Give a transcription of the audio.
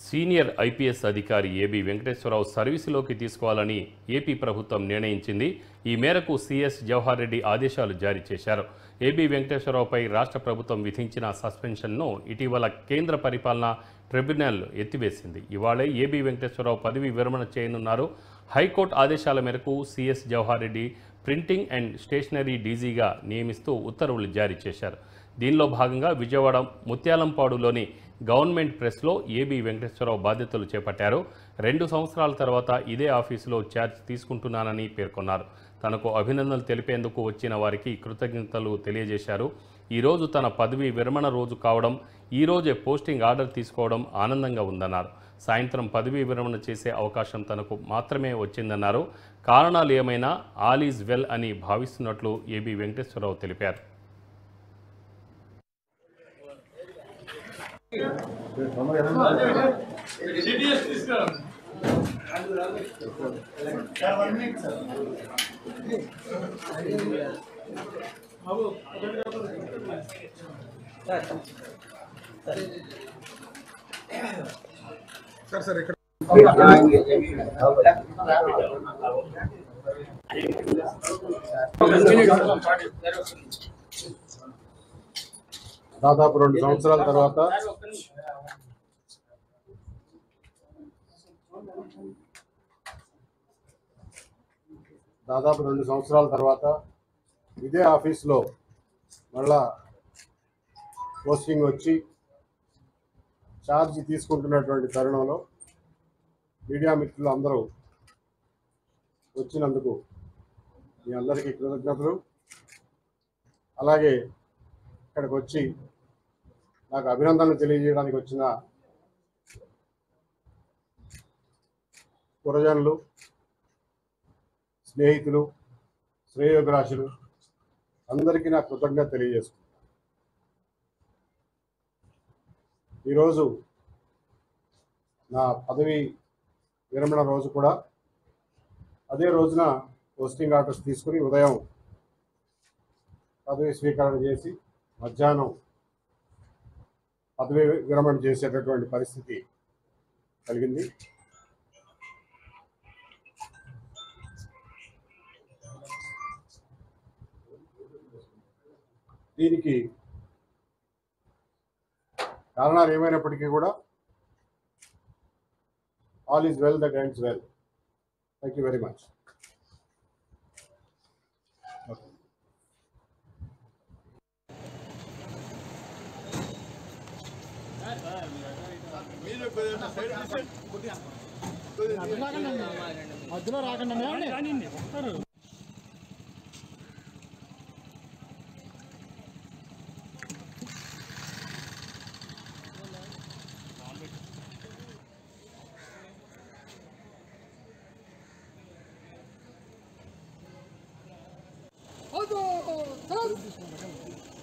senior IPS అధికారి AB Venkateswara Rao సర్వీసులోకి తీసుకోవాలని ఏపీ ప్రభుత్వం నిర్ణయించింది ఈ మేరకు సీఎస్ జవహర్ రెడ్డి ఆదేశాలు జారీ చేశారు ఏబి వెంకటేశ్వరరావుపై రాష్ట్ర ప్రభుత్వం విధించిన సస్పెన్షన్ను ఇటీవల కేంద్ర పరిపాలన ట్రిబ్యునల్ ఎత్తివేసింది ఇవాళే ఏబి వెంకటేశ్వరరావు పదవి విరమణ చేయనున్నారు హైకోర్టు ఆదేశాల మేరకు CS Jawahar Reddy printing and stationery డీజీగా నియమిస్తూ ఉత్తర్వులు జారీ చేశారు దీనిలో భాగంగా విజయవాడ ముత్యాలంపాడులోని గవర్నమెంట్ ప్రెస్లో ఏబి వెంకటేశ్వరరావు బాధ్యతలు చేపట్టారు రెండు సంవత్సరాల తర్వాత ఇదే ఆఫీసులో ఛార్జ్ తీసుకుంటున్నానని పేర్కొన్నారు తనకు అభినందనలు తెలిపేందుకు వచ్చిన వారికి కృతజ్ఞతలు తెలియజేశారు ఈరోజు తన పదవి విరమణ రోజు కావడం ఈ రోజే పోస్టింగ్ ఆర్డర్ తీసుకోవడం ఆనందంగా ఉందన్నారు సాయంత్రం పదవీ విరమణ చేసే అవకాశం తనకు మాత్రమే వచ్చిందన్నారు కారణాలు ఏమైనా ఆల్ ఈజ్ వెల్ అని భావిస్తున్నట్లు ఏబి వెంకటేశ్వరరావు తెలిపారు సార్ సార్ ఇక్కడ దాదాపు రెండు సంవత్సరాల తర్వాత దాదాపు రెండు సంవత్సరాల తర్వాత ఇదే ఆఫీస్లో మళ్ళా పోస్టింగ్ వచ్చి ఛార్జ్ తీసుకుంటున్నటువంటి తరుణంలో మీడియా మిత్రులు అందరూ వచ్చినందుకు మీ అందరికీ కృతజ్ఞతలు అలాగే ఇక్కడికి వచ్చి నాకు అభినందనలు తెలియజేయడానికి వచ్చిన పురజనులు స్నేహితులు శ్రేయోభిలాషులు అందరికీ నా కృతజ్ఞత తెలియజేసుకుంటాను ఈరోజు నా పదవి విరమణ రోజు కూడా అదే రోజున పోస్టింగ్ ఆర్డర్స్ తీసుకుని ఉదయం పదవి స్వీకరణ చేసి మధ్యాహ్నం పదవి విరమణ చేసేటటువంటి పరిస్థితి కలిగింది దీనికి కారణాలు ఏమైనప్పటికీ కూడా all is well that ends well thank you very much మధ్యలో రాకండి అదో